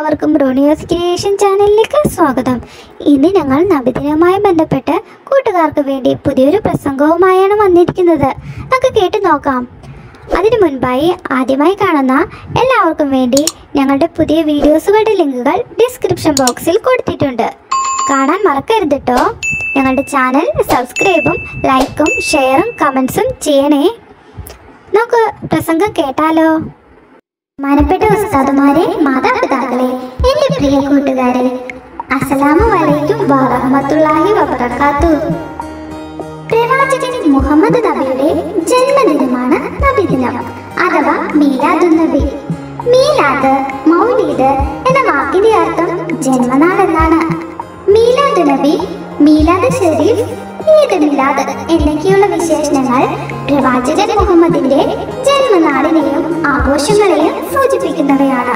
എല്ലാവർക്കും ബ്രോണിയോസ് ക്രിയേഷൻ ചാനലിലേക്ക് സ്വാഗതം ഇന്ന് ഞങ്ങൾ നബിദിനവുമായി ബന്ധപ്പെട്ട് കൂട്ടുകാർക്ക് വേണ്ടി പുതിയൊരു പ്രസംഗവുമായാണ് വന്നിരിക്കുന്നത് നമുക്ക് കേട്ടു നോക്കാം അതിനു മുൻപായി ആദ്യമായി കാണുന്ന എല്ലാവർക്കും വേണ്ടി ഞങ്ങളുടെ പുതിയ വീഡിയോസുകളുടെ ലിങ്കുകൾ ഡിസ്ക്രിപ്ഷൻ ബോക്സിൽ കൊടുത്തിട്ടുണ്ട് കാണാൻ മറക്കരുത് കേട്ടോ ഞങ്ങളുടെ ചാനൽ സബ്സ്ക്രൈബും ലൈക്കും ഷെയറും കമൻസും ചെയ്യണേ നമുക്ക് പ്രസംഗം കേട്ടാലോ മാനപ്പെട്ട ഉസ്താദുമാരെ മാതാപിതാക്കളെ എന്റെ പ്രിയ കൂട്ടുകാരെ അസ്സലാമു അലൈക്കും വറഹ്മത്തുള്ളാഹി വബറകാത്തു പ്രവാചകൻ മുഹമ്മദ് നബിയുടെ ജന്മദിനമാണ് നബിദിനം അഥവാ മീലാദുൻ നബി മീലാദ് മൗലീദ് എന്ന വാക്കിന്റെ അർത്ഥം ജന്മനാൾ എന്നാണ് മീലാദ് നബി മീലാദ് ഷെരീഫ് ഈദ് മിലാദ് എന്നൊക്കെയുള്ള വിശേഷണങ്ങൾ പ്രവാചകൻ മുഹമ്മദിന്റെ ജന്മനാളിനെയും ആഘോഷങ്ങളെയും സൂചിപ്പിക്കുന്നവയാണ്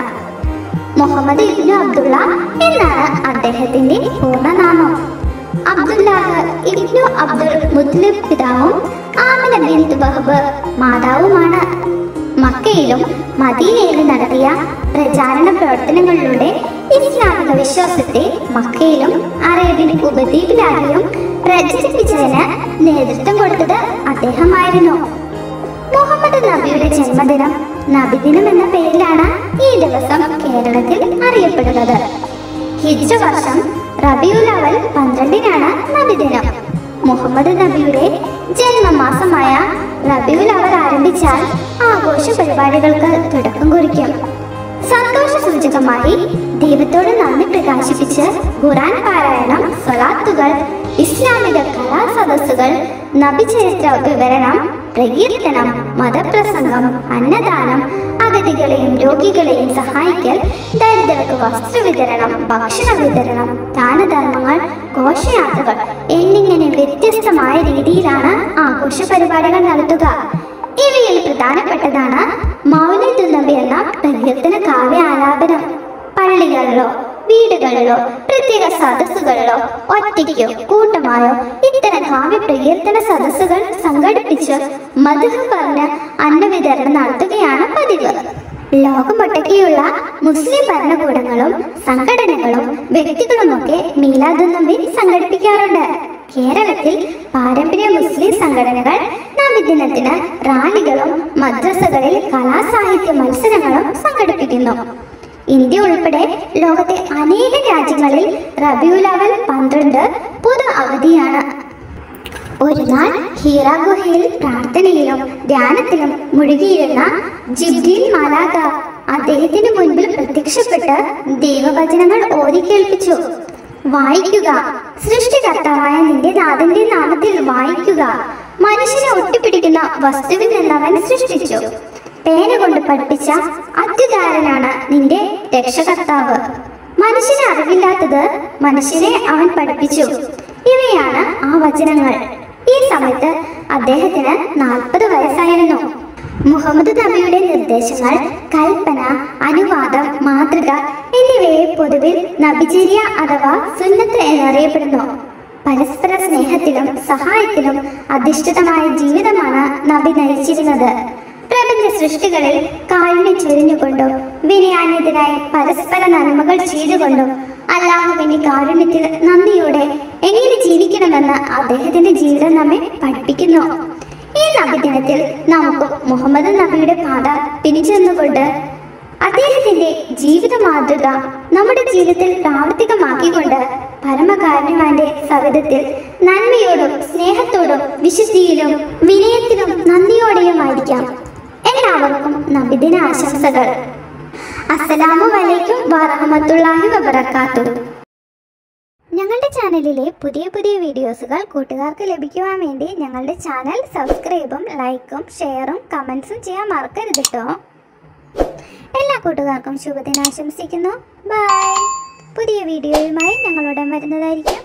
മുഹമ്മദ് ഇബ്നു അബ്ദുള്ള എന്നാണ് അദ്ദേഹത്തിന്റെ പൂർണ്ണനാമം അബ്ദുല്ലാഹ് ഇബ്നു അബ്ദുൽ മുത്ലിബ് പിതാവും ആമിന ബിന്ത് വഹബ് മാതാവുമാണ് മക്കയിലും മദീനയിലും നടത്തിയ പ്രചാരണ പ്രവർത്തനങ്ങളിലൂടെ ഇസ്ലാമിക വിശ്വാസത്തെ മക്കയിലും അറേബ്യൻ ഉപദ്വീപിലാകെയും പ്രചരിപ്പിച്ചതിന് നേതൃത്വം കൊടുത്തത് അദ്ദേഹമായിരുന്നു മുഹമ്മദ് നബിയുടെ ജന്മദിനം നബിദിനം എന്ന പേരിലാണ് ഈ ദിവസം കേരളത്തിൽ അറിയപ്പെടുന്നത് ഹിജ്റ വർഷം റബിയുൽ അവൽ പന്ത്രണ്ടിനാണ് നബിദിനം മുഹമ്മദ് നബിയുടെ ജന്മമാസമായ റബിയുൽ അവൽ ആരംഭിച്ചാൽ ആഘോഷ പരിപാടികൾക്ക് തുടക്കം കുറിക്കും സന്തോഷ സൂചകമായി ദൈവത്തോട് നന്ദി പ്രകാശിപ്പിച്ച് ഖുറാൻ പാരായണം സ്വലാത്തുകൾ ഇസ്ലാമിക കലാ സദസ്സുകൾ നബിചരിത്ര വിവരണം പ്രകീർത്തനം മതപ്രസംഗം അന്നദാനം അഗതികളെയും രോഗികളെയും സഹായിക്കൽ ദരിദ്രർക്ക് വസ്ത്രവിതരണം ഭക്ഷണ വിതരണം ദാനധർമ്മങ്ങൾ ഘോഷയാത്രകൾ എന്നിങ്ങനെ വ്യത്യസ്തമായ രീതിയിലാണ് ആഘോഷ പരിപാടികൾ നടത്തുക ഇവയിൽ പ്രധാനപ്പെട്ടതാണ് മൗലിദ് നബി എന്ന പ്രകീർത്തന കാവ്യ ആലാപനം പള്ളികളിലോ വീടുകളിലോ പ്രത്യേക സദസ്സുകളിലോ ഒറ്റയ്ക്കോ കൂട്ടമായോ ഇത്തരം കാവ്യ പ്രകീർത്തന സദസ്സുകൾ സംഘടിപ്പിച്ച് മധുഹ പറഞ്ഞ് അന്നവിതരണം നടത്തുകയാണ് പതിവ് ലോകമൊട്ടക്കെയുള്ള മുസ്ലിം ഭരണകൂടങ്ങളും സംഘടനകളും വ്യക്തികളുമൊക്കെ മീലാദുൻ നബി സംഘടിപ്പിക്കാറുണ്ട് കേരളത്തിൽ പാരമ്പര്യ മുസ്ലിം സംഘടനകൾ നബിദിനത്തിന് റാലികളും മദ്രസകളിൽ കലാസാഹിത്യ മത്സരങ്ങളും സംഘടിപ്പിക്കുന്നു ഇന്ത്യ ഉൾപ്പെടെ ലോകത്തെ അനേക രാജ്യങ്ങളിൽ റബിയുൽ അവൽ പന്ത്രണ്ട് പൊതു അവധിയാണ് ഒരു നാൾ ഹീറ ഗുഹയിൽ പ്രാർത്ഥനയിലും ധ്യാനത്തിലും മുഴുകിയിരുന്ന ജിബ്രീൽ മാലാക അദ്ദേഹത്തിന് മുൻപിൽ പ്രത്യക്ഷപ്പെട്ട് ദൈവവചനങ്ങൾ ഓതി കേൾപ്പിച്ചു വായിക്കുക സൃഷ്ടികർത്താവായ നിന്റെ നാഥന്റെ നാമത്തിൽ വായിക്കുക മനുഷ്യനെ ഒട്ടിപ്പിടിക്കുന്ന വസ്തുവിൽ നിന്ന് അവൻ സൃഷ്ടിച്ചു പേന കൊണ്ട് പഠിപ്പിച്ച അത്യുദാരനാണ് നിന്റെ രക്ഷകർത്താവ് മനുഷ്യന് അറിവില്ലാത്തത് മനുഷ്യനെ അവൻ പഠിപ്പിച്ചു ഇവയാണ് ആ വചനങ്ങൾ ഈ സമയത്ത് അദ്ദേഹത്തിന് നാൽപ്പത് വയസ്സായിരുന്നു മുഹമ്മദ് നബിയുടെ നിർദ്ദേശങ്ങൾ കൽപ്പന അനുവാദം മാതൃക എന്നിവയെ പൊതുവിൽ നബിചര്യ അഥവാ സുന്നത്ത് എന്നറിയപ്പെടുന്നു പരസ്പര സ്നേഹത്തിലും സഹായത്തിലും അധിഷ്ഠിതമായ ജീവിതമാണ് നബി നയിച്ചിരുന്നത് പ്രപഞ്ച സൃഷ്ടികളിൽ കാരുണ്യം ചൊരിഞ്ഞുകൊണ്ടും വിനയാന്യതനായി പരസ്പര നന്മകൾ ചെയ്തുകൊണ്ടും അല്ലാഹുവിന്റെ കാരുണ്യത്തിൽ നന്ദിയോടെ എങ്ങനെ ജീവിക്കണമെന്ന് അദ്ദേഹത്തിന്റെ ജീവിതം നമ്മെ പഠിപ്പിക്കുന്നു ഈ നബിദിനത്തിൽ നമുക്ക് മുഹമ്മദ് നബിയുടെ പാത പിന്തുടർന്നുകൊണ്ട് അദ്ദേഹത്തിന്റെ ജീവിത മാതൃക നമ്മുടെ ജീവിതത്തിൽ പ്രാവർത്തികമാക്കിക്കൊണ്ട് പരമകാരുണ്യവാന്റെ സവിധത്തിൽ നന്മയോടും സ്നേഹത്തോടും വിശുദ്ധിയിലും വിനയത്തിലും നന്ദിയോടെയുമായിരിക്കാം എല്ലാവർക്കും നബിദിന ആശംസകൾ അസ്സലാമു അലൈക്കും വറഹമത്തുള്ളാഹി വബറകാത്തു ഞങ്ങളുടെ ചാനലിലെ പുതിയ പുതിയ വീഡിയോസുകൾ കൂട്ടുകാർക്ക് ലഭിക്കുവാൻ വേണ്ടി ഞങ്ങളുടെ ചാനൽ സബ്സ്ക്രൈബും ലൈക്കും ഷെയറും കമൻസും ചെയ്യാൻ മറക്കരുത് കേട്ടോ എല്ലാ കൂട്ടുകാർക്കും ശുഭദിനം ആശംസിക്കുന്നു ബൈ പുതിയ വീഡിയോയുമായി ഞങ്ങളുടൻ വരുന്നതായിരിക്കും